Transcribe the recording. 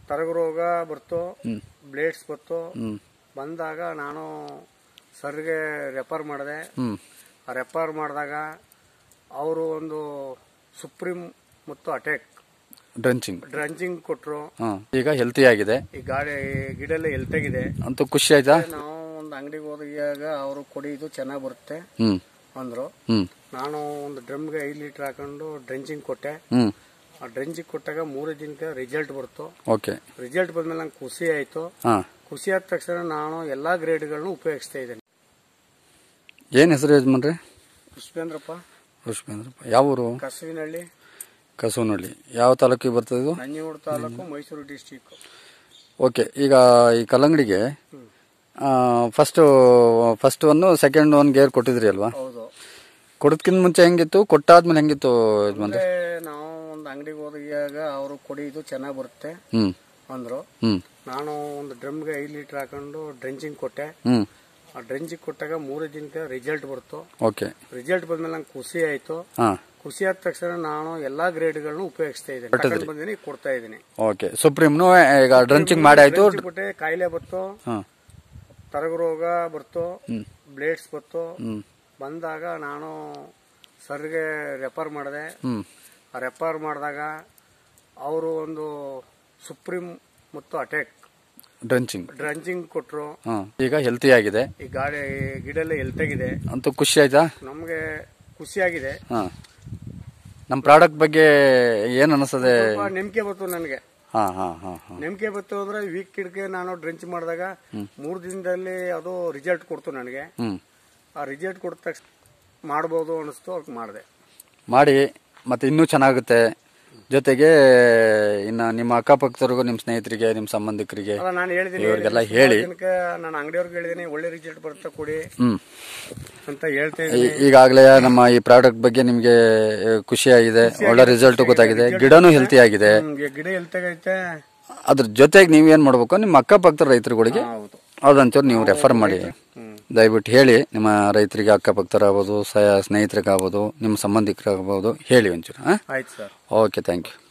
ತರಗ ರೋಗ ಬರ್ತು ಹ್ಮ್. ಬ್ಲೇಡ್ಸ್ ಬತ್ತು ಹ್ಮ್ ಬಂದಾಗ ನಾನು ಸರ್ಗೆ ರೆಫರ್ ಮಾಡಿದೆ ಹ್ಮ್ ಆ ರೆಫರ್ ಮಾಡಿದಾಗ ಅವರು ಒಂದು ಸುಪ್ರೀಂ ಮತ್ತು ಅಟ್ಯಾಕ್ ಡ್ರಂಚಿಂಗ್ ಡ್ರಂಚಿಂಗ್ ಕೊಟ್ಟರು ಹಾ ಈಗ ಹೆಲ್ತಿ ಆಗಿದೆ ಈ ಗಾಡಿ ಗಿಡಲ್ಲಿ ಎಲ್ತೆಗಿದೆ ಅಂತೂ ಖುಷಿ ಆಯ್ತಾ ನಾವು ಒಂದು ಅಂಗಡಿಗೆ ಹೋದಾಗ ಅವರು ಕೊಡಿ ಇದು ಚೆನ್ನಾಗಿ ಬರುತ್ತೆ ಹ್ಮ್ ಅಂದರು ಹ್ಮ್ ನಾನು ಒಂದು ಡ್ರಮ್ಗೆ ಐದು ಲೀಟರ್ ಹಾಕೊಂಡು ಡ್ರೆಂಚಿಂಗ್ ಕೊಟ್ಟೆ ಹ್ಮ್ ಆ ಡ್ರೆಂಚಿಂಗ್ ಕೊಟ್ಟಾಗ ಮೂರು ದಿನಕ್ಕೆ ರಿಸಲ್ಟ್ ಬರ್ತು ಓಕೆ ರಿಸಲ್ಟ್ ಬಂದ್ಮೇಲೆ ನಂಗೆ ಖುಷಿ ಆಯಿತು ಹಾ ಖುಷಿ ಆದ ತಕ್ಷಣ ನಾನು ಎಲ್ಲಾ ಗ್ರೇಡ್ಗಳನ್ನು ಉಪಯೋಗಿಸ್ತಾ ಇದ್ದೇನೆ ಏನ್ ಹೆಸರು ಯಜಮಾನ್ರಿ ಪುಷ್ಪೇಂದ್ರಪ್ಪ ಪುಷ್ಪೇಂದ್ರಪ್ಪ ಯಾವ ಊರು ಕಸುವಿನಹಳ್ಳಿ ಕಸೂನಹಳ್ಳಿ ಯಾವ ತಾಲೂಕಿಗೆ ಬರ್ತದೆ ಇದು ನಂಜನಗೂಡು ತಾಲೂಕು ಮೈಸೂರು ಡಿಸ್ಟಿಕ್ ಓಕೆ ಈಗ ಈ ಕಲ್ಲಂಗಡಿಗೆ first first one second one gear ಕೊಟ್ಟಿದ್ರಿ ಅಲ್ವಾ ಹೌದು ಕೊಡೋದ್ಕಿಂತ ಮುಂಚೆ ಹೆಂಗಿತ್ತು ಕೊಟ್ಟಾದ್ಮೇಲೆ ಹೆಂಗಿತ್ತು ಯಜಮಾನ್ರೆ ಅಂದ್ರೆ ನಾವು ಒಂದು ಅಂಗಡಿಗೆ ಹೋದಾಗ ಅವರು ಕೊಡಿ ಇದು ಚೆನ್ನಾಗಿ ಬರುತ್ತೆ ಹ್ಮ್ ಅಂದ್ರು ಹ್ಮ್ ನಾನು ಒಂದು ಡ್ರಮ್ಗೆ ಐದು ಲೀಟರ್ ಹಾಕೊಂಡು ಡ್ರೆಂಚಿಂಗ್ ಕೊಟ್ಟೆ ಹ್ಮ್ ಆ ಡ್ರೆಂಚಿಂಗ್ ಕೊಟ್ಟಾಗ ಮೂರು ದಿನಕ್ಕೆ ರಿಸಲ್ಟ್ ಬರ್ತು ಓಕೆ ರಿಸಲ್ಟ್ ಬಂದ್ಮೇಲೆ ನಂಗೆ ಖುಷಿ ಆಯಿತು ಹಾ ಖುಷಿ ಆದ ತಕ್ಷಣ ನಾನು ಎಲ್ಲಾ ಗ್ರೇಡ್ಗಳನ್ನು ಉಪಯೋಗಿಸ್ತಾ ಇದ್ದೇನೆ ತಗೊಂಡ್ ಬಂದಿನಿ ಕೊಡ್ತಾ ಇದ್ದೀನಿ ಓಕೆ ಸುಪ್ರೀಂನು ಈಗ ಡ್ರಂಚಿಂಗ್ ಮಾಡಿ ಆಯ್ತು ಬಿಟ್ಟೆ ಕಾಯಿಲೆ ಬತ್ತು ಹಾ ತರಗ ರೋಗ ಬರ್ತು ಹ್ಮ್ ಬ್ಲೇಡ್ಸ್ ಬತ್ತು ಹ್ಮ್ ಬಂದಾಗ ನಾನು ಸರ್ಗೆ ರೆಫರ್ ಮಾಡಿದೆ ಹ್ಮ್ ಆ ರೆಫರ್ ಮಾಡಿದಾಗ ಅವರು ಒಂದು ಸುಪ್ರೀಂ ಮತ್ತು ಅಟ್ಯಾಕ್ ಡ್ರಂಚಿಂಗ್ ಡ್ರಂಚಿಂಗ್ ಕೊಟ್ಟರು ಹಾ ಈಗ ಹೆಲ್ತಿ ಆಗಿದೆ ಈ ಗಾಡಿ ಗಿಡಲ್ಲಿ ಎಲ್ತೆಗಿದೆ ಅಂತೂ ಖುಷಿ ಆಯ್ತಾ ನಮಗೆ ಖುಷಿಯಾಗಿದೆ ಹಾ ನಮ್ಮ ಪ್ರಾಡಕ್ಟ್ ಬಗ್ಗೆ ಏನ್ ಅನಿಸ್ತದೆ ಸ್ವಲ್ಪ ನಂಬಿಕೆ ಬಂತು ನನಗೆ ಹಾ ಹಾ ಹಾ ಹಾ ನಂಬಿಕೆ ಬಂತು ಅಂದ್ರೆ ವೀಕ್ ಕಿಡ್ಗೆ ನಾನು ಡ್ರೆಂಚ್ ಮಾಡಿದಾಗ ಮೂರು ದಿನದಲ್ಲಿ ಅದು ರಿಸಲ್ಟ್ ಕೊಡ್ತು ನನಗೆ ಹ್ಮ್ ಆ ರಿಸಲ್ಟ್ ಕೊಟ್ಟ ತಕ್ಷಣ ಮಾಡ್ಬೋದು ಅನಿಸ್ತು ಅವ್ರಿಗೆ ಮಾಡಿದೆ ಮಾಡಿ ಮತ್ತೆ ಇನ್ನೂ ಚೆನ್ನಾಗುತ್ತೆ ಜೊತೆಗೆ ಇನ್ನ ನಿಮ್ಮ ಅಕ್ಕಪಕ್ಕದವ್ರಿಗೂ ನಿಮ್ಮ ಸ್ನೇಹಿತರಿಗೆ ನಿಮ್ಮ ಸಂಬಂಧಿಕರಿಗೆ ಅಲ್ಲ ನಾನು ಹೇಳಿದ್ದೀನಿ ಇವ್ರಿಗೆಲ್ಲ ಹೇಳಿ ನಾನು ಅಂಗಡಿಯವ್ರಿಗೆ ಹೇಳಿದ್ದೀನಿ ಒಳ್ಳೆ ರಿಸಲ್ಟ್ ಬರುತ್ತೆ ಕೊಡಿ ಹ್ಮ್ ಅಂತ ಹೇಳ್ತಾ ಇದ್ದೀನಿ ಈ- ಈಗಾಗಲೇ ನಮ್ಮ ಈ ಪ್ರಾಡಕ್ಟ್ ಬಗ್ಗೆ ನಿಮಗೆ ಖುಷಿ ಆಗಿದೆ ಒಳ್ಳೆ ರಿಸಲ್ಟ್ ಗೊತ್ತಾಗಿದೆ ಗಿಡನೂ ಹೆಲ್ತಿ ಆಗಿದೆ ನಮ್ಗೆ ಗಿಡ ಎಲ್ತಾಗೈತೆ ಅದ್ರ ಜೊತೆಗೆ ನೀವು ಏನ್ ಮಾಡ್ಬೇಕು ನಿಮ್ಮ ಅಕ್ಕಪಕ್ಕದ ರೈತರುಗಳಿಗೆ ಹೌದು ಅದೊಂಚೂರು ನೀವು ರೆಫರ್ ಮಾಡಿ ದಯವಿಟ್ಟು ಹೇಳಿ ನಿಮ್ಮ ರೈತರಿಗೆ ಅಕ್ಕಪಕ್ಕದರಾಗ್ಬೋದು ಸಹ ಸ್ನೇಹಿತರಿಗಾಗ್ಬೋದು ನಿಮ್ಮ ಸಂಬಂಧಿಕರಾಗ್ಬೋದು ಹೇಳಿ ಒಂಚೂರು ಹಾಂ ಆಯ್ತು ಸರ್ ಓಕೆ ಥ್ಯಾಂಕ್ ಯು